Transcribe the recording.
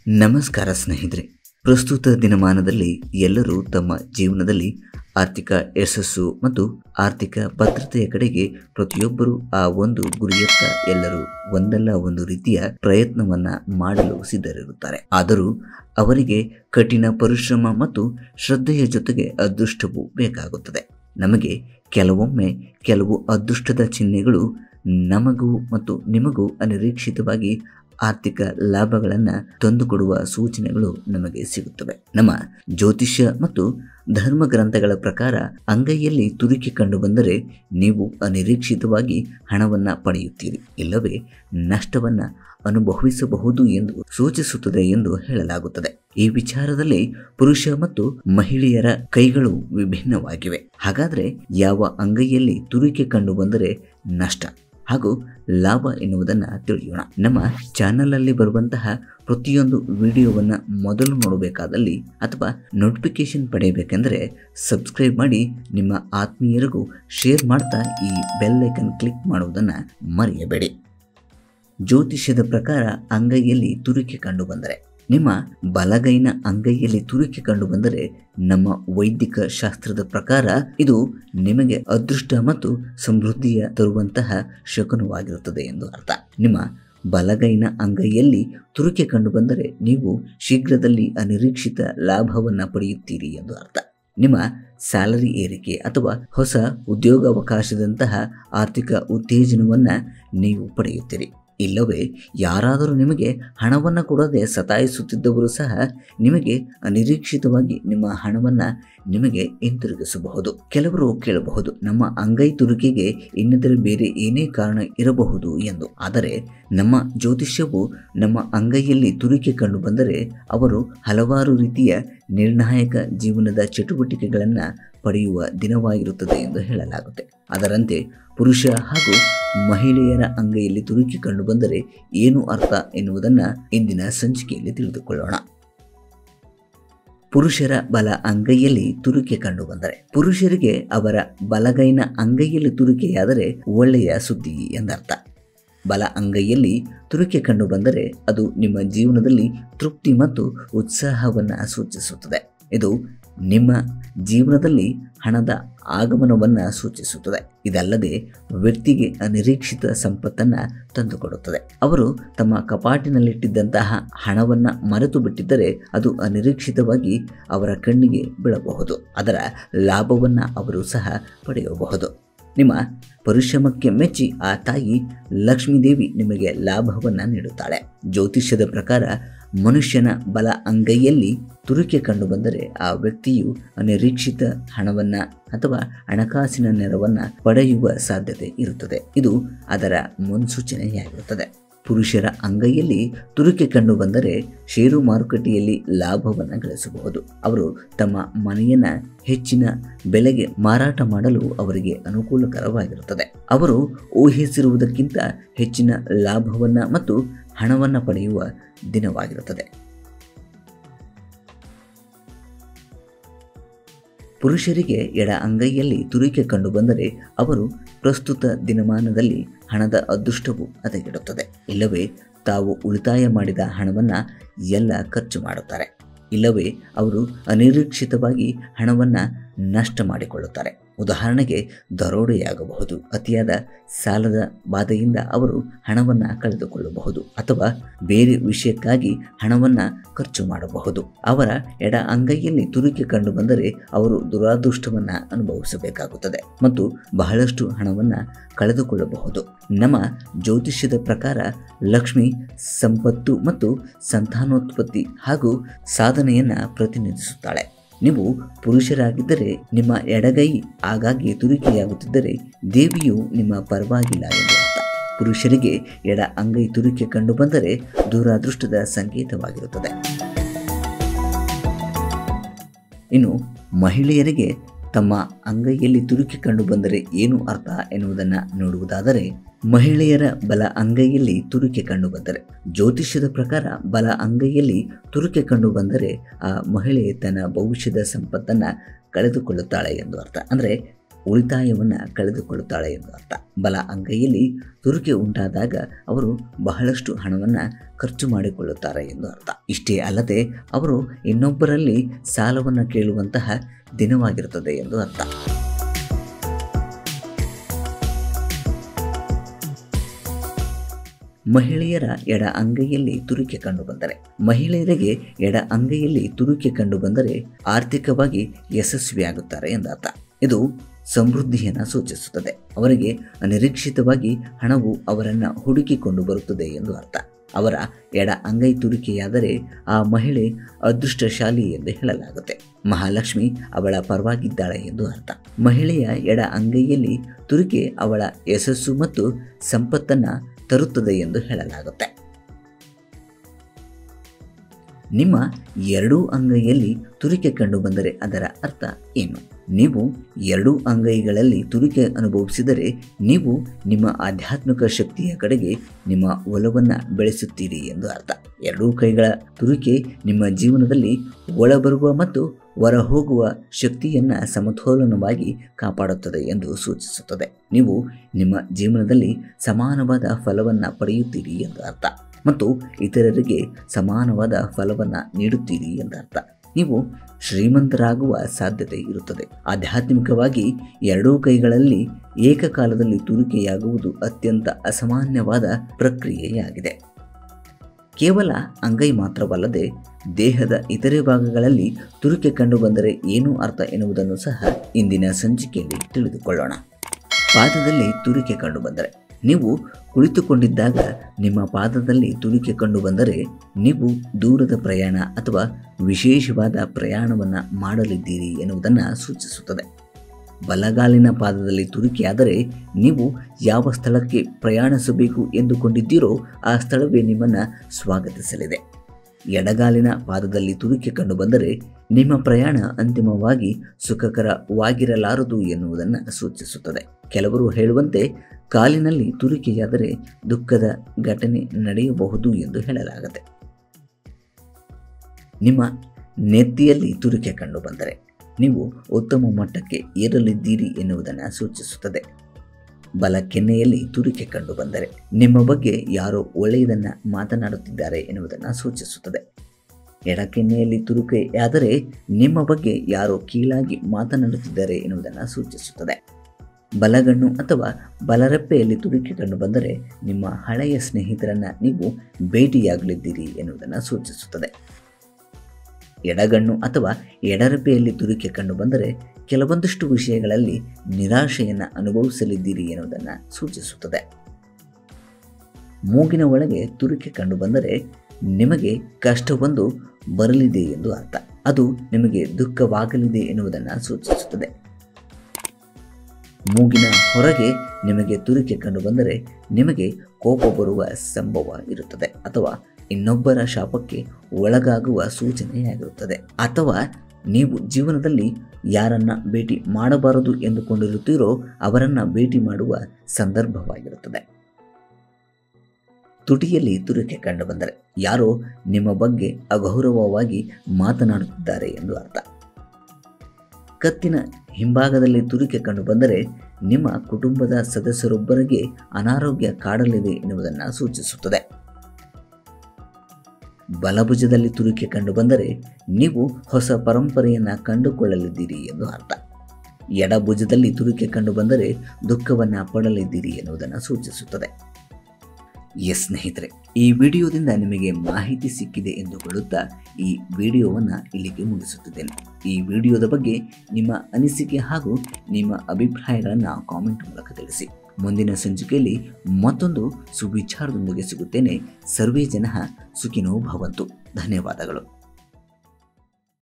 ನಮಸ್ಕಾರ ಸ್ನೇಹಿತರೆ ಪ್ರಸ್ತುತ ದಿನಮಾನದಲ್ಲಿ ಎಲ್ಲರೂ ತಮ್ಮ ಜೀವನದಲ್ಲಿ ಆರ್ಥಿಕ ಯಶಸ್ಸು ಮತ್ತು ಆರ್ಥಿಕ ಭದ್ರತೆಯ ಕಡೆಗೆ ಪ್ರತಿಯೊಬ್ಬರು ಆ ಒಂದು ಗುರಿಯತ್ತ ಎಲ್ಲರೂ ಒಂದಲ್ಲ ಒಂದು ರೀತಿಯ ಪ್ರಯತ್ನವನ್ನ ಮಾಡಲು ಸಿದ್ಧರಿರುತ್ತಾರೆ ಆದರೂ ಅವರಿಗೆ ಕಠಿಣ ಪರಿಶ್ರಮ ಮತ್ತು ಶ್ರದ್ಧೆಯ ಜೊತೆಗೆ ಅದೃಷ್ಟವೂ ಬೇಕಾಗುತ್ತದೆ ನಮಗೆ ಕೆಲವೊಮ್ಮೆ ಕೆಲವು ಅದೃಷ್ಟದ ಚಿಹ್ನೆಗಳು ನಮಗೂ ಮತ್ತು ನಿಮಗೂ ಅನಿರೀಕ್ಷಿತವಾಗಿ ಆರ್ಥಿಕ ಲಾಭಗಳನ್ನು ತಂದುಕೊಡುವ ಸೂಚನೆಗಳು ನಮಗೆ ಸಿಗುತ್ತವೆ ನಮ್ಮ ಜ್ಯೋತಿಷ್ಯ ಮತ್ತು ಧರ್ಮ ಗ್ರಂಥಗಳ ಪ್ರಕಾರ ಅಂಗೈಯಲ್ಲಿ ತುರುಕಿ ಕಂಡು ಬಂದರೆ ನೀವು ಅನಿರೀಕ್ಷಿತವಾಗಿ ಹಣವನ್ನ ಪಡೆಯುತ್ತೀರಿ ಇಲ್ಲವೇ ನಷ್ಟವನ್ನ ಅನುಭವಿಸಬಹುದು ಎಂದು ಸೂಚಿಸುತ್ತದೆ ಎಂದು ಹೇಳಲಾಗುತ್ತದೆ ಈ ವಿಚಾರದಲ್ಲಿ ಪುರುಷ ಮತ್ತು ಮಹಿಳೆಯರ ಕೈಗಳು ವಿಭಿನ್ನವಾಗಿವೆ ಹಾಗಾದ್ರೆ ಯಾವ ಅಂಗೈಯಲ್ಲಿ ತುರಿಕೆ ಕಂಡು ಬಂದರೆ ನಷ್ಟ ಹಾಗೂ ಲಾಭ ಎನ್ನುವುದನ್ನು ತಿಳಿಯೋಣ ನಮ್ಮ ಚಾನಲಲ್ಲಿ ಬರುವಂತಹ ಪ್ರತಿಯೊಂದು ವಿಡಿಯೋವನ್ನು ಮೊದಲು ನೋಡಬೇಕಾದಲ್ಲಿ ಅಥವಾ ನೋಟಿಫಿಕೇಶನ್ ಪಡೆಯಬೇಕೆಂದರೆ ಸಬ್ಸ್ಕ್ರೈಬ್ ಮಾಡಿ ನಿಮ್ಮ ಆತ್ಮೀಯರಿಗೂ ಶೇರ್ ಮಾಡ್ತಾ ಈ ಬೆಲ್ ಐಕನ್ ಕ್ಲಿಕ್ ಮಾಡುವುದನ್ನು ಮರೆಯಬೇಡಿ ಜ್ಯೋತಿಷ್ಯದ ಪ್ರಕಾರ ಅಂಗೈಯಲ್ಲಿ ತುರಿಕೆ ಕಂಡು ಬಂದರೆ ನಿಮ್ಮ ಬಲಗೈನ ಅಂಗೈಯಲ್ಲಿ ತುರಿಕೆ ಕಂಡು ಬಂದರೆ ನಮ್ಮ ವೈದಿಕ ಶಾಸ್ತ್ರದ ಪ್ರಕಾರ ಇದು ನಿಮಗೆ ಅದೃಷ್ಟ ಮತ್ತು ಸಮೃದ್ಧಿಯ ತರುವಂತಹ ಶಕುನವಾಗಿರುತ್ತದೆ ಎಂದು ಅರ್ಥ ನಿಮ್ಮ ಬಲಗೈನ ಅಂಗೈಯಲ್ಲಿ ತುರುಕೆ ಕಂಡು ಬಂದರೆ ನೀವು ಶೀಘ್ರದಲ್ಲಿ ಅನಿರೀಕ್ಷಿತ ಲಾಭವನ್ನು ಪಡೆಯುತ್ತೀರಿ ಎಂದು ಅರ್ಥ ನಿಮ್ಮ ಸ್ಯಾಲರಿ ಏರಿಕೆ ಅಥವಾ ಹೊಸ ಉದ್ಯೋಗಾವಕಾಶದಂತಹ ಆರ್ಥಿಕ ಉತ್ತೇಜನವನ್ನು ನೀವು ಪಡೆಯುತ್ತೀರಿ ಇಲ್ಲವೇ ಯಾರಾದರೂ ನಿಮಗೆ ಹಣವನ್ನು ಕೊಡದೆ ಸತಾಯಿಸುತ್ತಿದ್ದವರು ಸಹ ನಿಮಗೆ ಅನಿರೀಕ್ಷಿತವಾಗಿ ನಿಮ್ಮ ಹಣವನ್ನು ನಿಮಗೆ ಹಿಂತಿರುಗಿಸಬಹುದು ಕೆಲವರು ಕೇಳಬಹುದು ನಮ್ಮ ಅಂಗೈ ತುರುಕಿಗೆ ಇನ್ನಿತರ ಬೇರೆ ಏನೇ ಕಾರಣ ಇರಬಹುದು ಎಂದು ಆದರೆ ನಮ್ಮ ಜ್ಯೋತಿಷ್ಯವು ನಮ್ಮ ಅಂಗೈಯಲ್ಲಿ ತುರಿಕೆ ಕಂಡು ಬಂದರೆ ಅವರು ಹಲವಾರು ರೀತಿಯ ನಿರ್ಣಾಯಕ ಜೀವನದ ಚಟುವಟಿಕೆಗಳನ್ನು ಪಡೆಯುವ ದಿನವಾಗಿರುತ್ತದೆ ಎಂದು ಹೇಳಲಾಗುತ್ತೆ ಅದರಂತೆ ಪುರುಷ ಹಾಗೂ ಮಹಿಳೆಯರ ಅಂಗೈಯಲ್ಲಿ ತುರುಕಿ ಕಂಡು ಬಂದರೆ ಏನು ಅರ್ಥ ಎನ್ನುವುದನ್ನು ಇಂದಿನ ಸಂಚಿಕೆಯಲ್ಲಿ ತಿಳಿದುಕೊಳ್ಳೋಣ ಪುರುಷರ ಬಲ ಅಂಗೈಯಲ್ಲಿ ತುರುಕೆ ಕಂಡು ಬಂದರೆ ಪುರುಷರಿಗೆ ಅವರ ಬಲಗೈನ ಅಂಗೈಯಲ್ಲಿ ತುರುಕೆಯಾದರೆ ಒಳ್ಳೆಯ ಸುದ್ದಿ ಎಂದರ್ಥ ಬಲ ಅಂಗೈಯಲ್ಲಿ ತುರುಕೆ ಕಂಡು ಬಂದರೆ ಅದು ನಿಮ್ಮ ಜೀವನದಲ್ಲಿ ತೃಪ್ತಿ ಮತ್ತು ಉತ್ಸಾಹವನ್ನು ಸೂಚಿಸುತ್ತದೆ ಇದು ನಿಮ್ಮ ಜೀವನದಲ್ಲಿ ಹಣದ ಆಗಮನವನ್ನು ಸೂಚಿಸುತ್ತದೆ ಇದಲ್ಲದೆ ವ್ಯಕ್ತಿಗೆ ಅನಿರೀಕ್ಷಿತ ಸಂಪತ್ತನ್ನು ತಂದುಕೊಡುತ್ತದೆ ಅವರು ತಮ್ಮ ಕಪಾಟಿನಲ್ಲಿಟ್ಟಿದ್ದಂತಹ ಹಣವನ್ನು ಮರೆತು ಬಿಟ್ಟಿದ್ದರೆ ಅದು ಅನಿರೀಕ್ಷಿತವಾಗಿ ಅವರ ಕಣ್ಣಿಗೆ ಬೀಳಬಹುದು ಅದರ ಲಾಭವನ್ನು ಅವರು ಸಹ ಪಡೆಯಬಹುದು ನಿಮ್ಮ ಪರಿಶ್ರಮಕ್ಕೆ ಮೆಚ್ಚಿ ಆ ತಾಯಿ ಲಕ್ಷ್ಮೀದೇವಿ ನಿಮಗೆ ಲಾಭವನ್ನು ನೀಡುತ್ತಾಳೆ ಜ್ಯೋತಿಷ್ಯದ ಪ್ರಕಾರ ಮನುಷ್ಯನ ಬಲ ಅಂಗೈಯಲ್ಲಿ ತುರುಕೆ ಕಂಡು ಬಂದರೆ ಆ ವ್ಯಕ್ತಿಯು ಅನಿರೀಕ್ಷಿತ ಹಣವನ್ನ ಅಥವಾ ಹಣಕಾಸಿನ ನೆರವನ್ನ ಪಡೆಯುವ ಸಾಧ್ಯತೆ ಇರುತ್ತದೆ ಇದು ಅದರ ಮುನ್ಸೂಚನೆಯಾಗಿರುತ್ತದೆ ಪುರುಷರ ಅಂಗೈಯಲ್ಲಿ ತುರುಕೆ ಕಂಡು ಬಂದರೆ ಷೇರು ಮಾರುಕಟ್ಟೆಯಲ್ಲಿ ಲಾಭವನ್ನು ಗಳಿಸಬಹುದು ಅವರು ತಮ್ಮ ಮನೆಯನ್ನ ಹೆಚ್ಚಿನ ಬೆಲೆಗೆ ಮಾರಾಟ ಮಾಡಲು ಅವರಿಗೆ ಅನುಕೂಲಕರವಾಗಿರುತ್ತದೆ ಅವರು ಊಹಿಸಿರುವುದಕ್ಕಿಂತ ಹೆಚ್ಚಿನ ಲಾಭವನ್ನ ಮತ್ತು ಹಣವನ್ನು ಪಡೆಯುವ ದಿನವಾಗಿರುತ್ತದೆ ಪುರುಷರಿಗೆ ಎಡ ಅಂಗೈಯಲ್ಲಿ ತುರಿಕೆ ಕಂಡು ಬಂದರೆ ಅವರು ಪ್ರಸ್ತುತ ದಿನಮಾನದಲ್ಲಿ ಹಣದ ಅದೃಷ್ಟವು ಹದಗೆಡುತ್ತದೆ ಇಲ್ಲವೇ ತಾವು ಉಳಿತಾಯ ಮಾಡಿದ ಹಣವನ್ನು ಎಲ್ಲ ಖರ್ಚು ಮಾಡುತ್ತಾರೆ ಇಲ್ಲವೇ ಅವರು ಅನಿರೀಕ್ಷಿತವಾಗಿ ಹಣವನ್ನು ನಷ್ಟ ಮಾಡಿಕೊಳ್ಳುತ್ತಾರೆ ಉದಾಹರಣೆಗೆ ದರೋಡೆಯಾಗಬಹುದು ಅತಿಯಾದ ಸಾಲದ ಬಾಧೆಯಿಂದ ಅವರು ಹಣವನ್ನು ಕಳೆದುಕೊಳ್ಳಬಹುದು ಅಥವಾ ಬೇರೆ ವಿಷಯಕ್ಕಾಗಿ ಹಣವನ್ನು ಖರ್ಚು ಮಾಡಬಹುದು ಅವರ ಎಡ ಅಂಗೈಯಲ್ಲಿ ತುರುಕಿ ಕಂಡು ಬಂದರೆ ಅವರು ದುರಾದೃಷ್ಟವನ್ನು ಅನುಭವಿಸಬೇಕಾಗುತ್ತದೆ ಮತ್ತು ಬಹಳಷ್ಟು ಹಣವನ್ನು ಕಳೆದುಕೊಳ್ಳಬಹುದು ನಮ್ಮ ಜ್ಯೋತಿಷ್ಯದ ಪ್ರಕಾರ ಲಕ್ಷ್ಮಿ ಸಂಪತ್ತು ಮತ್ತು ಸಂತಾನೋತ್ಪತ್ತಿ ಹಾಗೂ ಸಾಧನೆಯನ್ನು ಪ್ರತಿನಿಧಿಸುತ್ತಾಳೆ ನೀವು ಪುರುಷರಾಗಿದ್ದರೆ ನಿಮ್ಮ ಎಡಗೈ ಆಗಾಗ್ಗೆ ತುರಿಕೆಯಾಗುತ್ತಿದ್ದರೆ ದೇವಿಯು ನಿಮ್ಮ ಪರವಾಗಿಲ್ಲ ಎಂದು ಅರ್ಥ ಪುರುಷರಿಗೆ ಎಡ ಅಂಗೈ ತುರಿಕೆ ಕಂಡು ಬಂದರೆ ದೂರಾದೃಷ್ಟದ ಸಂಕೇತವಾಗಿರುತ್ತದೆ ಇನ್ನು ಮಹಿಳೆಯರಿಗೆ ತಮ್ಮ ಅಂಗೈಯಲ್ಲಿ ತುರುಕಿ ಕಂಡು ಬಂದರೆ ಏನು ಅರ್ಥ ಎನ್ನುವುದನ್ನು ನೋಡುವುದಾದರೆ ಮಹಿಳೆಯರ ಬಲ ಅಂಗೈಯಲ್ಲಿ ತುರುಕೆ ಕಂಡು ಬಂದರೆ ಜ್ಯೋತಿಷ್ಯದ ಪ್ರಕಾರ ಬಲ ಅಂಗೈಯಲ್ಲಿ ತುರುಕೆ ಕಂಡು ಬಂದರೆ ಆ ಮಹಿಳೆ ತನ್ನ ಭವಿಷ್ಯದ ಸಂಪತ್ತನ್ನು ಕಳೆದುಕೊಳ್ಳುತ್ತಾಳೆ ಎಂದು ಅರ್ಥ ಅಂದರೆ ಉಳಿತಾಯವನ್ನು ಕಳೆದುಕೊಳ್ಳುತ್ತಾಳೆ ಎಂದು ಅರ್ಥ ಬಲ ಅಂಗೈಯಲ್ಲಿ ತುರುಕೆ ಉಂಟಾದಾಗ ಅವರು ಬಹಳಷ್ಟು ಹಣವನ್ನು ಖರ್ಚು ಮಾಡಿಕೊಳ್ಳುತ್ತಾರೆ ಎಂದು ಅರ್ಥ ಇಷ್ಟೇ ಅಲ್ಲದೆ ಅವರು ಇನ್ನೊಬ್ಬರಲ್ಲಿ ಸಾಲವನ್ನು ಕೇಳುವಂತಹ ದಿನವಾಗಿರುತ್ತದೆ ಎಂದು ಅರ್ಥ ಮಹಿಳೆಯರ ಎಡ ಅಂಗೈಯಲ್ಲಿ ತುರುಕೆ ಕಂಡುಬಂದರೆ ಮಹಿಳೆಯರಿಗೆ ಎಡ ಅಂಗೈಯಲ್ಲಿ ತುರುಕೆ ಕಂಡುಬಂದರೆ ಆರ್ಥಿಕವಾಗಿ ಯಶಸ್ವಿಯಾಗುತ್ತಾರೆ ಎಂದರ್ಥ ಇದು ಸಮೃದ್ಧಿಯನ್ನು ಸೂಚಿಸುತ್ತದೆ ಅವರಿಗೆ ಅನಿರೀಕ್ಷಿತವಾಗಿ ಹಣವು ಅವರನ್ನು ಹುಡುಕಿಕೊಂಡು ಬರುತ್ತದೆ ಎಂದು ಅರ್ಥ ಅವರ ಎಡ ಅಂಗೈ ತುರಿಕೆಯಾದರೆ ಆ ಮಹಿಳೆ ಅದೃಷ್ಟಶಾಲಿ ಎಂದು ಹೇಳಲಾಗುತ್ತೆ ಮಹಾಲಕ್ಷ್ಮಿ ಅವಳ ಪರವಾಗಿದ್ದಾಳೆ ಎಂದು ಅರ್ಥ ಮಹಿಳೆಯ ಎಡ ಅಂಗೈಯಲ್ಲಿ ತುರಿಕೆ ಅವಳ ಯಶಸ್ಸು ಮತ್ತು ಸಂಪತ್ತನ್ನು ತರುತ್ತದೆ ಎಂದು ಹೇಳಲಾಗುತ್ತೆ ನಿಮ್ಮ ಎರಡೂ ಅಂಗೈಯಲ್ಲಿ ತುರಿಕೆ ಕಂಡುಬಂದರೆ ಅದರ ಅರ್ಥ ಏನು ನೀವು ಎರಡೂ ಅಂಗೈಗಳಲ್ಲಿ ತುರಿಕೆ ಅನುಭವಿಸಿದರೆ ನೀವು ನಿಮ್ಮ ಆಧ್ಯಾತ್ಮಿಕ ಶಕ್ತಿಯ ಕಡೆಗೆ ನಿಮ್ಮ ಒಲವನ್ನು ಬೆಳೆಸುತ್ತೀರಿ ಎಂದು ಅರ್ಥ ಎರಡೂ ಕೈಗಳ ತುರಿಕೆ ನಿಮ್ಮ ಜೀವನದಲ್ಲಿ ಒಳಬರುವ ಮತ್ತು ಹೊರ ಹೋಗುವ ಶಕ್ತಿಯನ್ನು ಸಮತೋಲನವಾಗಿ ಕಾಪಾಡುತ್ತದೆ ಎಂದು ಸೂಚಿಸುತ್ತದೆ ನೀವು ನಿಮ್ಮ ಜೀವನದಲ್ಲಿ ಸಮಾನವಾದ ಫಲವನ್ನು ಪಡೆಯುತ್ತೀರಿ ಎಂದು ಅರ್ಥ ಮತ್ತು ಇತರರಿಗೆ ಸಮಾನವಾದ ಫಲವನ್ನು ನೀಡುತ್ತೀರಿ ಎಂದರ್ಥ ನೀವು ಶ್ರೀಮಂತರಾಗುವ ಸಾಧ್ಯತೆ ಇರುತ್ತದೆ ಆಧ್ಯಾತ್ಮಿಕವಾಗಿ ಎರಡೂ ಕೈಗಳಲ್ಲಿ ಏಕಕಾಲದಲ್ಲಿ ತುರಿಕೆಯಾಗುವುದು ಅತ್ಯಂತ ಅಸಾಮಾನ್ಯವಾದ ಪ್ರಕ್ರಿಯೆಯಾಗಿದೆ ಕೇವಲ ಅಂಗೈ ಮಾತ್ರವಲ್ಲದೆ ದೇಹದ ಇತರೆ ಭಾಗಗಳಲ್ಲಿ ತುರಿಕೆ ಕಂಡುಬಂದರೆ ಏನು ಅರ್ಥ ಎನ್ನುವುದನ್ನು ಸಹ ಇಂದಿನ ಸಂಚಿಕೆಯಲ್ಲಿ ತಿಳಿದುಕೊಳ್ಳೋಣ ಪಾದದಲ್ಲಿ ತುರಿಕೆ ಕಂಡುಬಂದರೆ ನೀವು ಕುಳಿತುಕೊಂಡಿದ್ದಾಗ ನಿಮ್ಮ ಪಾದದಲ್ಲಿ ತುರಿಕೆ ಕಂಡುಬಂದರೆ ನೀವು ದೂರದ ಪ್ರಯಾಣ ಅಥವಾ ವಿಶೇಷವಾದ ಪ್ರಯಾಣವನ್ನು ಮಾಡಲಿದ್ದೀರಿ ಎನ್ನುವುದನ್ನು ಸೂಚಿಸುತ್ತದೆ ಬಲಗಾಲಿನ ಪಾದದಲ್ಲಿ ತುರಿಕೆಯಾದರೆ ನೀವು ಯಾವ ಸ್ಥಳಕ್ಕೆ ಪ್ರಯಾಣಿಸಬೇಕು ಎಂದುಕೊಂಡಿದ್ದೀರೋ ಆ ಸ್ಥಳವೇ ನಿಮ್ಮನ್ನು ಸ್ವಾಗತಿಸಲಿದೆ ಎಡಗಾಲಿನ ಪಾದದಲ್ಲಿ ತುರಿಕೆ ಕಂಡುಬಂದರೆ ನಿಮ್ಮ ಪ್ರಯಾಣ ಅಂತಿಮವಾಗಿ ಸುಖಕರವಾಗಿರಲಾರದು ಎನ್ನುವುದನ್ನು ಸೂಚಿಸುತ್ತದೆ ಕೆಲವರು ಹೇಳುವಂತೆ ಕಾಲಿನಲ್ಲಿ ತುರಿಕೆಯಾದರೆ ದುಃಖದ ಘಟನೆ ನಡೆಯಬಹುದು ಎಂದು ಹೇಳಲಾಗುತ್ತೆ ನಿಮ್ಮ ನೆತ್ತಿಯಲ್ಲಿ ತುರಿಕೆ ಕಂಡುಬಂದರೆ ನೀವು ಉತ್ತಮ ಮಟ್ಟಕ್ಕೆ ಏರಲಿದ್ದೀರಿ ಎನ್ನುವುದನ್ನು ಸೂಚಿಸುತ್ತದೆ ಬಲ ಕೆನ್ನೆಯಲ್ಲಿ ತುರಿಕೆ ಕಂಡುಬಂದರೆ ನಿಮ್ಮ ಬಗ್ಗೆ ಯಾರೋ ಒಳ್ಳೆಯದನ್ನು ಮಾತನಾಡುತ್ತಿದ್ದಾರೆ ಎನ್ನುವುದನ್ನು ಸೂಚಿಸುತ್ತದೆ ಎಡಕೆನ್ನೆಯಲ್ಲಿ ತುರುಕೆಯಾದರೆ ನಿಮ್ಮ ಬಗ್ಗೆ ಯಾರೋ ಕೀಳಾಗಿ ಮಾತನಾಡುತ್ತಿದ್ದಾರೆ ಎನ್ನುವುದನ್ನು ಸೂಚಿಸುತ್ತದೆ ಬಲಗಣ್ಣು ಅಥವಾ ಬಲರೆಪ್ಪೆಯಲ್ಲಿ ತುರಿಕೆ ಕಂಡು ಬಂದರೆ ನಿಮ್ಮ ಹಳೆಯ ಸ್ನೇಹಿತರನ್ನು ನೀವು ಭೇಟಿಯಾಗಲಿದ್ದೀರಿ ಎನ್ನುವುದನ್ನು ಸೂಚಿಸುತ್ತದೆ ಎಡಗಣ್ಣು ಅಥವಾ ಎಡರೆಪ್ಪೆಯಲ್ಲಿ ತುರಿಕೆ ಕಂಡು ಬಂದರೆ ಕೆಲವೊಂದಷ್ಟು ವಿಷಯಗಳಲ್ಲಿ ನಿರಾಶೆಯನ್ನು ಅನುಭವಿಸಲಿದ್ದೀರಿ ಎನ್ನುವುದನ್ನು ಸೂಚಿಸುತ್ತದೆ ಮೂಗಿನ ಒಳಗೆ ತುರಿಕೆ ಕಂಡು ಬಂದರೆ ನಿಮಗೆ ಕಷ್ಟವೊಂದು ಬರಲಿದೆ ಎಂದು ಅರ್ಥ ಅದು ನಿಮಗೆ ದುಃಖವಾಗಲಿದೆ ಎನ್ನುವುದನ್ನು ಸೂಚಿಸುತ್ತದೆ ಮೂಗಿನ ಹೊರಗೆ ನಿಮಗೆ ತುರಿಕೆ ಕಂಡುಬಂದರೆ ನಿಮಗೆ ಕೋಪ ಬರುವ ಸಂಭವ ಇರುತ್ತದೆ ಅಥವಾ ಇನ್ನೊಬ್ಬರ ಶಾಪಕ್ಕೆ ಒಳಗಾಗುವ ಸೂಚನೆಯಾಗಿರುತ್ತದೆ ಅಥವಾ ನೀವು ಜೀವನದಲ್ಲಿ ಯಾರನ್ನ ಭೇಟಿ ಮಾಡಬಾರದು ಎಂದುಕೊಂಡಿರುತ್ತೀರೋ ಅವರನ್ನ ಭೇಟಿ ಮಾಡುವ ಸಂದರ್ಭವಾಗಿರುತ್ತದೆ ತುಟಿಯಲ್ಲಿ ತುರಿಕೆ ಕಂಡುಬಂದರೆ ಯಾರೋ ನಿಮ್ಮ ಬಗ್ಗೆ ಅಗೌರವವಾಗಿ ಮಾತನಾಡುತ್ತಿದ್ದಾರೆ ಎಂದು ಅರ್ಥ ಕತ್ತಿನ ಹಿಂಭಾಗದಲ್ಲಿ ತುರಿಕೆ ಕಂಡುಬಂದರೆ ನಿಮ್ಮ ಕುಟುಂಬದ ಸದಸ್ಯರೊಬ್ಬರಿಗೆ ಅನಾರೋಗ್ಯ ಕಾಡಲಿದೆ ಎನ್ನುವುದನ್ನು ಸೂಚಿಸುತ್ತದೆ ಬಲಭುಜದಲ್ಲಿ ತುರಿಕೆ ಕಂಡುಬಂದರೆ ನೀವು ಹೊಸ ಪರಂಪರೆಯನ್ನು ಕಂಡುಕೊಳ್ಳಲಿದ್ದೀರಿ ಎಂದು ಅರ್ಥ ಎಡಭುಜದಲ್ಲಿ ತುರಿಕೆ ಕಂಡುಬಂದರೆ ದುಃಖವನ್ನು ಪಡಲಿದ್ದೀರಿ ಎನ್ನುವುದನ್ನು ಸೂಚಿಸುತ್ತದೆ ಎಸ್ ಸ್ನೇಹಿತರೆ ಈ ವಿಡಿಯೋದಿಂದ ನಿಮಗೆ ಮಾಹಿತಿ ಸಿಕ್ಕಿದೆ ಎಂದುಕೊಳ್ಳುತ್ತಾ ಈ ವಿಡಿಯೋವನ್ನು ಇಲ್ಲಿಗೆ ಮುಗಿಸುತ್ತಿದ್ದೇನೆ ಈ ವಿಡಿಯೋದ ಬಗ್ಗೆ ನಿಮ್ಮ ಅನಿಸಿಕೆ ಹಾಗೂ ನಿಮ್ಮ ಅಭಿಪ್ರಾಯಗಳನ್ನು ಕಾಮೆಂಟ್ ಮೂಲಕ ತಿಳಿಸಿ ಮುಂದಿನ ಸಂಚಿಕೆಯಲ್ಲಿ ಮತ್ತೊಂದು ಸುವಿಚಾರದೊಂದಿಗೆ ಸಿಗುತ್ತೇನೆ ಸರ್ವೇ ಜನ ಸುಖಿನೋ ಭವಂತು ಧನ್ಯವಾದಗಳು